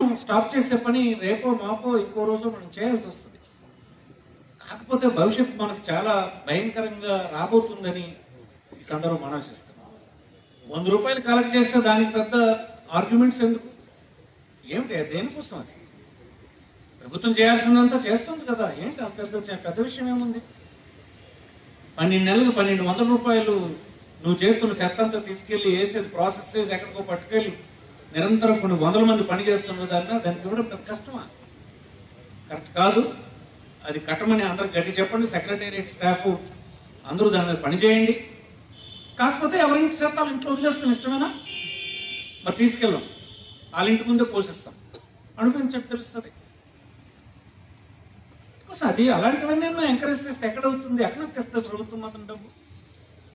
stop చేసే పని రేపో మాపో ఇంకో రోజు మనం చేయాల్సి వస్తుంది కాకపోతే భవిష్యత్తు మనకు చాలా భయంకరంగా రాబోతుందని ఈ సందర్భం ఆలోచిస్తున్నాం వంద రూపాయలు కలెక్ట్ చేస్తే దానికి పెద్ద ఆర్గ్యుమెంట్స్ ఎందుకు ఏమిటి అది దేనికోసం అది ప్రభుత్వం చేయాల్సిందంతా చేస్తుంది కదా ఏంటి అంత పెద్ద పెద్ద విషయం ఏముంది పన్నెండు నెలలకు పన్నెండు వందల రూపాయలు నువ్వు చేస్తున్న చెత్త అంతా తీసుకెళ్లి వేసేది ప్రాసెస్ చేసి ఎక్కడికో పట్టుకెళ్ళి నిరంతరం కొన్ని వందల మంది పని చేస్తున్న దాన్ని దానికి ఇవ్వడం పెద్ద కష్టమా కరెక్ట్ కాదు అది కట్టమని అందరికి గట్టి చెప్పండి సెక్రటేరియట్ స్టాఫ్ అందరూ దాని మీద పని చేయండి కాకపోతే ఎవరింటి చేస్తాలు ఇంట్లో వదిలేస్తాం ఇష్టమేనా మరి తీసుకెళ్ళాం వాళ్ళ ఇంటి ముందే పోషిస్తాం అనిపించి చెప్పి తెలుస్తుంది కోసం అది అలాంటివన్నీ ఎంకరేజ్ చేస్తే ఎక్కడ అవుతుంది ఎక్కడ తెస్తుంది ప్రభుత్వం మాత్రం డబ్బు